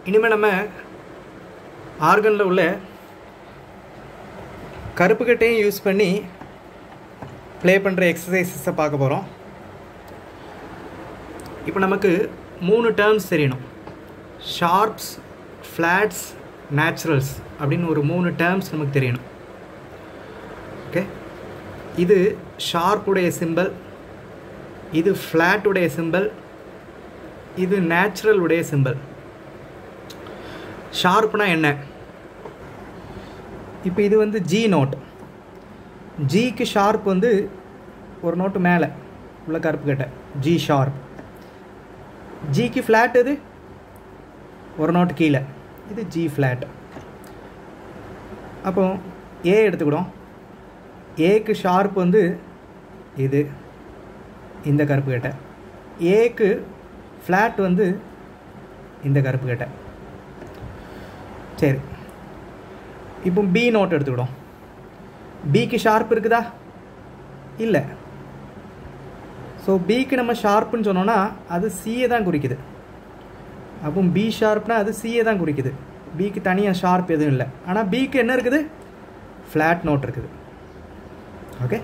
இனிமேல் நம்ம ஆர்கனில் உள்ள கருப்பு கட்டையும் யூஸ் பண்ணி ப்ளே பண்ணுற எக்ஸசைசஸை பார்க்க போகிறோம் இப்போ நமக்கு மூணு டேர்ம்ஸ் தெரியணும் ஷார்ப்ஸ் ஃப்ளாட்ஸ் நேச்சுரல்ஸ் அப்படின்னு ஒரு மூணு டேர்ம்ஸ் நமக்கு தெரியணும் ஓகே இது ஷார்ப்புடைய சிம்பல் இது ஃப்ளாட்டுடைய சிம்பல் இது நேச்சுரல் உடைய சிம்பல் ஷார்ப்னா என்ன இப்போ இது வந்து ஜி நோட் ஜிக்கு ஷார்ப் வந்து ஒரு நோட்டு மேலே உள்ள கருப்பு கட்டை ஜி ஷார்ப் ஜிக்கு ஃப்ளாட் இது ஒரு நோட்டு கீழே இது ஜி ஃப்ளாட் அப்போ ஏ எடுத்துக்கிடும் ஏக்கு ஷார்ப் வந்து இது இந்த கருப்பு கட்டை ஏக்கு ஃப்ளாட் வந்து இந்த கருப்பு கட்டை சரி இப்போ பி நோட் எடுத்துக்கிடும் பிக்கு ஷார்ப் இருக்குதா இல்லை ஸோ பிக்கு நம்ம ஷார்ப்புன்னு சொன்னோன்னா அது சியை தான் குறிக்குது அப்போ பி ஷார்ப்னா அது சியை தான் குறிக்குது பிக்கு தனியாக ஷார்ப் எதுவும் இல்லை ஆனால் பிக்கு என்ன இருக்குது ஃப்ளாட் நோட் இருக்குது ஓகே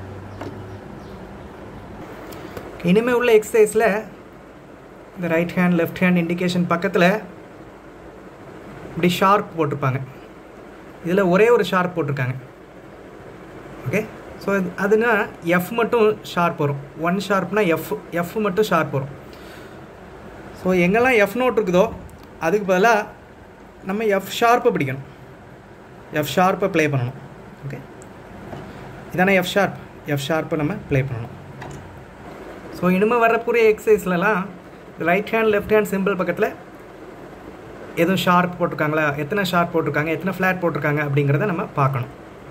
இனிமேல் உள்ள எக்ஸசைஸில் இந்த right hand left hand indication பக்கத்தில் இப்படி ஷார்ப் போட்டிருப்பாங்க இதில் ஒரே ஒரு ஷார்ப் போட்டிருக்காங்க ஓகே ஸோ அதுனா எஃப் மட்டும் ஷார்ப் வரும் ஒன் ஷார்ப்னா எஃப் எஃப் மட்டும் ஷார்ப் வரும் ஸோ எங்கெல்லாம் எஃப் நோட் இருக்குதோ அதுக்கு பதிலாக நம்ம எஃப் ஷார்ப்பை பிடிக்கணும் எஃப் ஷார்ப்பை ப்ளே பண்ணணும் ஓகே இதானே எஃப் ஷார்ப் எஃப் ஷார்ப்பை நம்ம ப்ளே பண்ணணும் ஸோ இனிமேல் வரக்கூடிய எக்ஸசைஸ்லலாம் right hand left hand simple பக்கத்தில் எதுவும் ஷார்ப் போட்டிருக்காங்களா எத்தனை ஷார்ப் போட்டிருக்காங்க எத்தனை ஃப்ளாட் போட்டிருக்காங்க அப்படிங்கிறத நம்ம பார்க்கணும்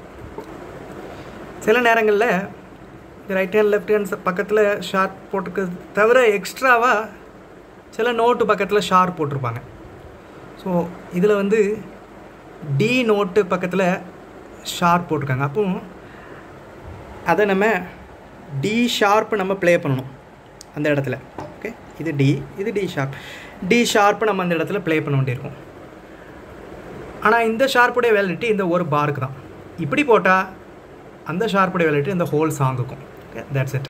சில நேரங்களில் ரைட் ஹேண்ட் லெஃப்ட் ஹேண்ட் பக்கத்தில் ஷார்ப் போட்டிருக்கிறது தவிர எக்ஸ்ட்ராவாக சில நோட்டு பக்கத்தில் ஷார்ப் போட்டிருப்பாங்க ஸோ இதில் வந்து டி நோட்டு பக்கத்தில் ஷார்ப் போட்டிருக்காங்க அப்போ அதை நம்ம டி ஷார்ப் நம்ம ப்ளே பண்ணணும் அந்த இடத்துல ஓகே இது டி இது டி ஷார்ப் டி ஷார்ப்பு நம்ம அந்த இடத்துல ப்ளே பண்ண வேண்டியிருக்கும் ஆனால் இந்த ஷார்ப்புடைய வேலிட்டி இந்த ஒரு பார்க்கு தான் இப்படி போட்டால் அந்த ஷார்ப்புடைய வேலிட்டி இந்த ஹோல் சாங்குக்கும் ஓகே தட்ஸ் இட்